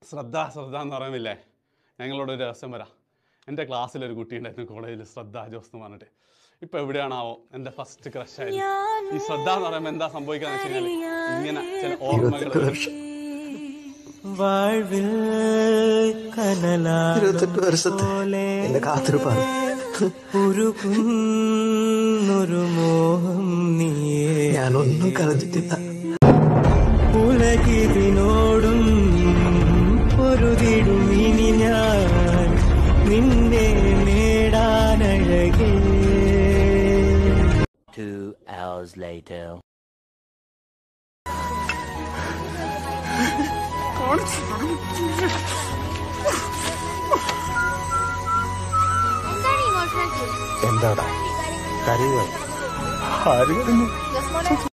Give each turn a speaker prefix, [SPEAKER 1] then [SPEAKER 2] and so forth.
[SPEAKER 1] ശ്രദ്ധ ശ്രദ്ധ എന്ന് പറയുന്നില്ലേ ഞങ്ങളോട് ഒരു രഹസ്യം വരാം എൻ്റെ ക്ലാസ്സിലൊരു കുട്ടി ഉണ്ടായിരുന്നു കോളേജിൽ ശ്രദ്ധ ജോസ് എന്ന് പറഞ്ഞിട്ട് ഇപ്പൊ എവിടെയാണാവോ എൻ്റെ ഫസ്റ്റ് ക്രഷ് ആയിരുന്നു ഈ ശ്രദ്ധ എന്ന് പറയുമ്പോൾ എന്താ സംഭവിക്കാന്ന് വെച്ച് കഴിഞ്ഞാൽ ഇങ്ങനെ ചില ഓർമ്മകൾ
[SPEAKER 2] ഇരുപത്തെട്ട് വർഷം
[SPEAKER 3] വാഴ്വിൽ കനലാടും
[SPEAKER 2] ഇരുപത്തെട്ട് വർഷത്തെ
[SPEAKER 3] പോലെ
[SPEAKER 2] എന്റെ കാത്തിരിപ്പാണ്
[SPEAKER 3] ഉരുകുന്നൊരു മോഹം നീയേ
[SPEAKER 2] ഞാനൊന്നും കളഞ്ഞിട്ടില്ല
[SPEAKER 3] ഉലകിതിനോടും പൊരുതിടും ഇനി ഞാൻ നിന്നെ നേടാനഴകേ
[SPEAKER 4] Two hours later.
[SPEAKER 5] എന്താണ് ഇമോഷണൽ
[SPEAKER 2] എന്താടാ കരയുക ആര് കരഞ്ഞു